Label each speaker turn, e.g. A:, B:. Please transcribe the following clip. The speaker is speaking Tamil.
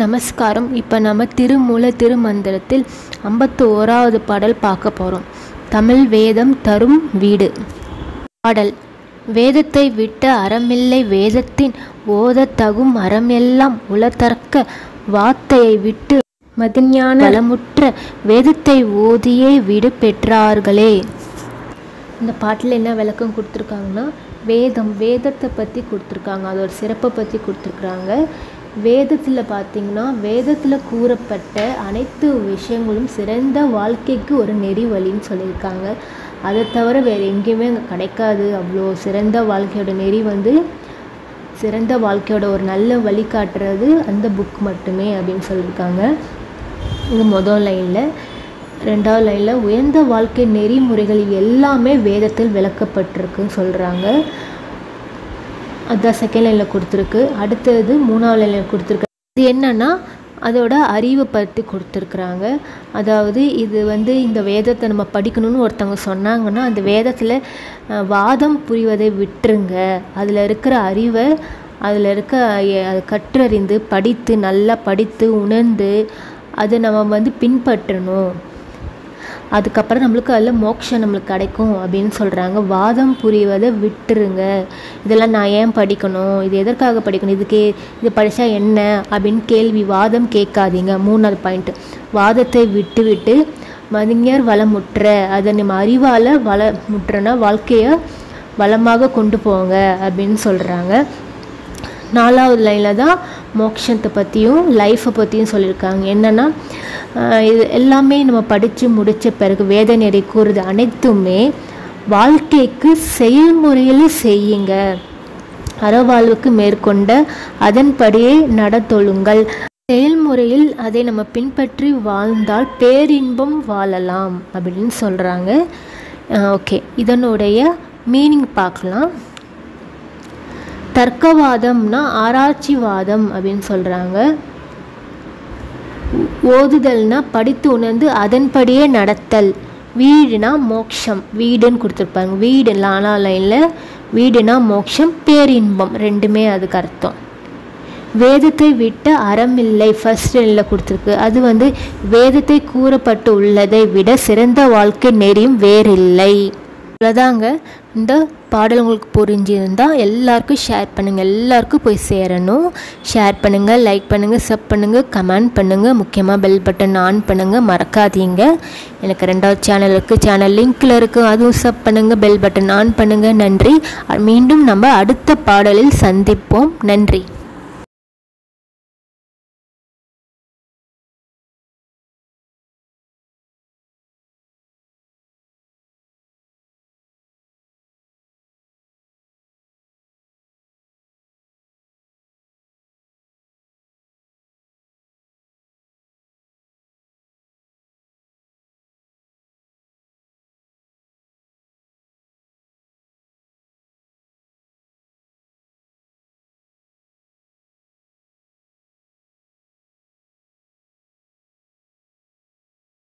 A: நமஸ்காரம் இப்போ நம்ம திருமூல திருமந்திரத்தில் ஐம்பத்து ஓராவது பாடல் பார்க்க போகிறோம் தமிழ் வேதம் தரும் வீடு பாடல் வேதத்தை விட்ட அறமில்லை வேதத்தின் ஓதத் தகும் அறமெல்லாம் உளதற்க வார்த்தையை விட்டு மதிஞான வளமுற்ற வேதத்தை ஓதியே விடு பெற்றார்களே இந்த பாட்டில் என்ன விளக்கம் கொடுத்துருக்காங்கன்னா வேதம் வேதத்தை பற்றி கொடுத்துருக்காங்க அதோட சிறப்பை பற்றி கொடுத்துருக்குறாங்க வேதத்தில் பார்த்தீங்கன்னா வேதத்தில் கூறப்பட்ட அனைத்து விஷயங்களும் சிறந்த வாழ்க்கைக்கு ஒரு நெறி வழின்னு சொல்லியிருக்காங்க அதை தவிர வேறு எங்கேயுமே அங்கே கிடைக்காது அவ்வளோ சிறந்த வாழ்க்கையோட நெறி வந்து சிறந்த வாழ்க்கையோட ஒரு நல்ல வழி காட்டுறது அந்த புக் மட்டுமே அப்படின்னு சொல்லியிருக்காங்க இது முதல் லைனில் ரெண்டாவது லைனில் உயர்ந்த வாழ்க்கை நெறிமுறைகள் எல்லாமே வேதத்தில் விளக்கப்பட்டிருக்குன்னு சொல்கிறாங்க அதுதான் செகண்ட் லைனில் கொடுத்துருக்கு அடுத்தது மூணாவது லைனில் கொடுத்துருக்கு இது என்னன்னா அதோட அறிவை பற்றி கொடுத்துருக்குறாங்க அதாவது இது வந்து இந்த வேதத்தை நம்ம படிக்கணும்னு ஒருத்தவங்க சொன்னாங்கன்னா அந்த வேதத்தில் அஹ், வாதம் புரிவதை விட்டுருங்க அதில் இருக்கிற அறிவை அதில் இருக்க எ- அதை கற்றறிந்து படித்து நல்லா படித்து உணர்ந்து அதை நம்ம வந்து பின்பற்றணும் அதுக்கப்புறம் நம்மளுக்கு அதில் மோட்சம் நம்மளுக்கு கிடைக்கும் அப்படின்னு சொல்கிறாங்க வாதம் புரிவதை விட்டுருங்க இதெல்லாம் நான் ஏன் படிக்கணும் இது எதற்காக படிக்கணும் இதுக்கு இது படித்தா என்ன அப்படின்னு கேள்வி வாதம் கேட்காதீங்க மூணாவது பாயிண்ட் வாதத்தை விட்டு விட்டு மதிஞர் வளமுற்ற அதை நம்ம அறிவால் வளமுற்றனா வாழ்க்கையை வளமாக கொண்டு போங்க அப்படின்னு சொல்கிறாங்க நாலாவது லைனில் தான் மோட்சத்தை பற்றியும் லைஃப்பை பற்றியும் சொல்லியிருக்காங்க என்னென்னா இது எல்லாமே நம்ம படித்து முடித்த பிறகு வேத நெறி கூறுது அனைத்துமே வாழ்க்கைக்கு செயல்முறையில் செய்யுங்க அறவாழ்வுக்கு மேற்கொண்ட அதன்படியே நடத்தொழுங்கள் செயல்முறையில் அதை நம்ம பின்பற்றி வாழ்ந்தால் பேரின்பம் வாழலாம் அப்படின்னு சொல்கிறாங்க ஓகே இதனுடைய மீனிங் பார்க்கலாம் தர்க்கவாதம்னா ஆராய்ச்சிவாதம் அப்படின்னு சொல்கிறாங்க ஓதுதல்னா படித்து உணர்ந்து அதன்படியே நடத்தல் வீடுனா மோட்சம் வீடுன்னு கொடுத்துருப்பாங்க வீடு லானா லைனில் வீடுனா மோட்சம் பேரின்பம் ரெண்டுமே அதுக்கு அர்த்தம் வேதத்தை விட்ட அறமில்லை ஃபர்ஸ்ட் லைனில் கொடுத்துருக்கு அது வந்து வேதத்தை கூறப்பட்டு உள்ளதை விட சிறந்த வாழ்க்கை நெறியும் வேறில்லை அவ்வளோதாங்க இந்த பாடல் உங்களுக்கு புரிஞ்சிருந்தா எல்லாருக்கும் ஷேர் பண்ணுங்கள் எல்லாருக்கும் போய் சேரணும் ஷேர் பண்ணுங்கள் லைக் பண்ணுங்கள் சப் பண்ணுங்கள் கமெண்ட் பண்ணுங்கள் முக்கியமாக பெல் பட்டன் ஆன் பண்ணுங்கள் மறக்காதீங்க எனக்கு ரெண்டாவது சேனல் இருக்குது சேனல் லிங்க்கில் இருக்குது அதுவும் சப் பண்ணுங்கள் பெல் பட்டன் ஆன் பண்ணுங்கள் நன்றி மீண்டும் நம்ம அடுத்த பாடலில் சந்திப்போம் நன்றி